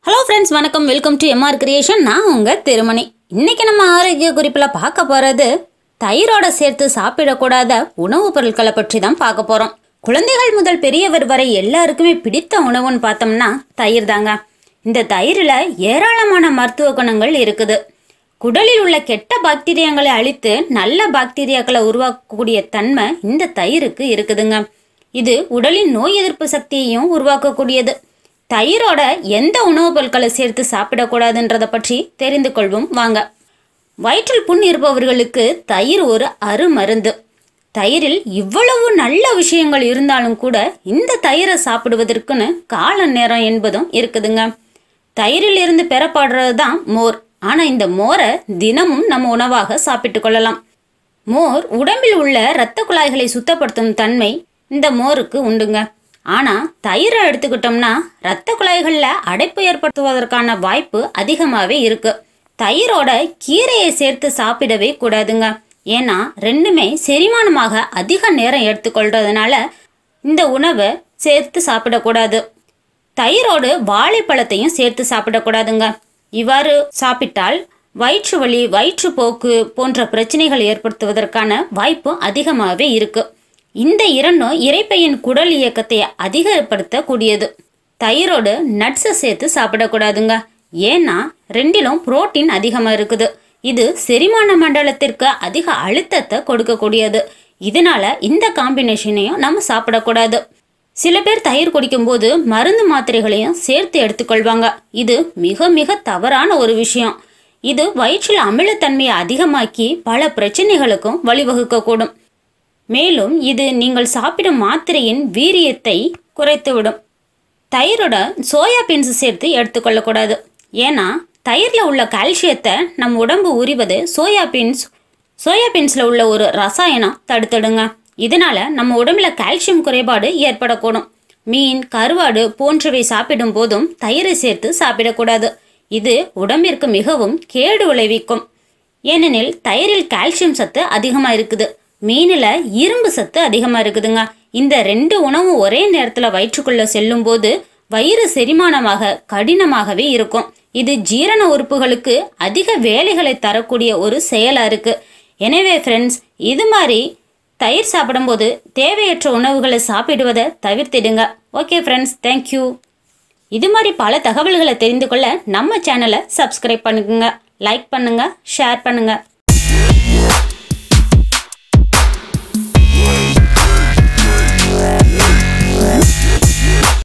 hello friends வணக்கம் welcome to MR creation நான் உங்கள் திருமணி இன்னைக்கு நம்ம ஆரோக்கிய குறிப்பில் பார்க்க போகிறது தயிரோட சேர்த்து சாப்பிடக்கூடாத உணவுப் பொருட்களை பற்றி தான் பார்க்க போகிறோம் குழந்தைகள் முதல் பெரியவர் வரை எல்லாருக்குமே பிடித்த உணவுன்னு பார்த்தோம்னா தயிர் தாங்க இந்த தயிரில் ஏராளமான மருத்துவ குணங்கள் இருக்குது குடலில் உள்ள கெட்ட பாக்டீரியாக்களை அழித்து நல்ல பாக்டீரியாக்களை உருவாக்கக்கூடிய தன்மை இந்த தயிருக்கு இருக்குதுங்க இது உடலின் நோய் எதிர்ப்பு சக்தியையும் உருவாக்கக்கூடியது தயிரோட எந்த உணவுப் பொருட்களை சேர்த்து சாப்பிடக்கூடாதுன்றதை பற்றி தெரிந்து கொள்வோம் வாங்க வயிற்றில் புண் இருப்பவர்களுக்கு தயிர் ஒரு அருமருந்து தயிரில் இவ்வளவு நல்ல விஷயங்கள் இருந்தாலும் கூட இந்த தயிரை சாப்பிடுவதற்குன்னு கால நேரம் என்பதும் இருக்குதுங்க தயிரில் இருந்து பெறப்படுறது தான் மோர் ஆனால் இந்த மோரை தினமும் நம்ம உணவாக சாப்பிட்டு கொள்ளலாம் மோர் உடம்பில் உள்ள இரத்த குழாய்களை சுத்தப்படுத்தும் தன்மை இந்த மோருக்கு உண்டுங்க ஆனால் தயிரை எடுத்துக்கிட்டோம்னா இரத்த குழாய்களில் அடைப்பு ஏற்படுத்துவதற்கான வாய்ப்பு அதிகமாகவே இருக்கு தயிரோட கீரையை சேர்த்து சாப்பிடவே கூடாதுங்க ஏன்னா ரெண்டுமே செரிமானமாக அதிக நேரம் எடுத்துக்கொள்றதுனால இந்த உணவை சேர்த்து சாப்பிடக்கூடாது தயிரோடு வாழைப்பழத்தையும் சேர்த்து சாப்பிடக்கூடாதுங்க இவ்வாறு சாப்பிட்டால் வயிற்று வலி வயிற்றுப்போக்கு போன்ற பிரச்சனைகள் ஏற்படுத்துவதற்கான வாய்ப்பு அதிகமாகவே இருக்கு இந்த இரண்டும் இறைப்பையின் குடல் இயக்கத்தை அதிகப்படுத்தக்கூடியது தயிரோடு நட்ஸை சேர்த்து சாப்பிடக்கூடாதுங்க ஏன்னா ரெண்டிலும் புரோட்டீன் அதிகமாக இருக்குது இது செரிமான மண்டலத்திற்கு அதிக அழுத்தத்தை கொடுக்கக்கூடியது இதனால இந்த காம்பினேஷனையும் நம்ம சாப்பிடக்கூடாது சில பேர் தயிர் குடிக்கும்போது மருந்து மாத்திரைகளையும் சேர்த்து எடுத்துக்கொள்வாங்க இது மிக மிக தவறான ஒரு விஷயம் இது வயிற்றில் அமிலத்தன்மையை அதிகமாக்கி பல பிரச்சனைகளுக்கும் வழிவகுக்கக்கூடும் மேலும் இது நீங்கள் சாப்பிடும் மாத்திரையின் வீரியத்தை குறைத்துவிடும் தயிரோட சோயா பீன்ஸ் சேர்த்து எடுத்துக்கொள்ளக்கூடாது ஏன்னா தயிரில் உள்ள கால்சியத்தை நம் உடம்பு உரிவது சோயா பீன்ஸ் சோயா பீன்ஸில் உள்ள ஒரு ரசாயனம் தடுத்துடுங்க இதனால நம்ம உடம்புல கால்சியம் குறைபாடு ஏற்படக்கூடும் மீன் கருவாடு போன்றவை சாப்பிடும் போதும் தயிரை சேர்த்து சாப்பிடக்கூடாது இது உடம்பிற்கு மிகவும் கேடு விளைவிக்கும் ஏனெனில் தயிரில் கால்சியம் சத்து அதிகமாக இருக்குது மீனில் இரும்பு சத்து அதிகமாக இருக்குதுங்க இந்த ரெண்டு உணவும் ஒரே நேரத்தில் வயிற்றுக்குள்ளே செல்லும்போது வயிறு செரிமானமாக கடினமாகவே இருக்கும் இது ஜீரண உறுப்புகளுக்கு அதிக வேலைகளை தரக்கூடிய ஒரு செயலாக இருக்குது எனவே ஃப்ரெண்ட்ஸ் இது மாதிரி தயிர் சாப்பிடும்போது தேவையற்ற உணவுகளை சாப்பிடுவதை தவிர்த்திடுங்க ஓகே ஃப்ரெண்ட்ஸ் தேங்க்யூ இது மாதிரி பல தகவல்களை தெரிந்து கொள்ள நம்ம சேனலை சப்ஸ்கிரைப் பண்ணுங்க லைக் பண்ணுங்க ஷேர் பண்ணுங்க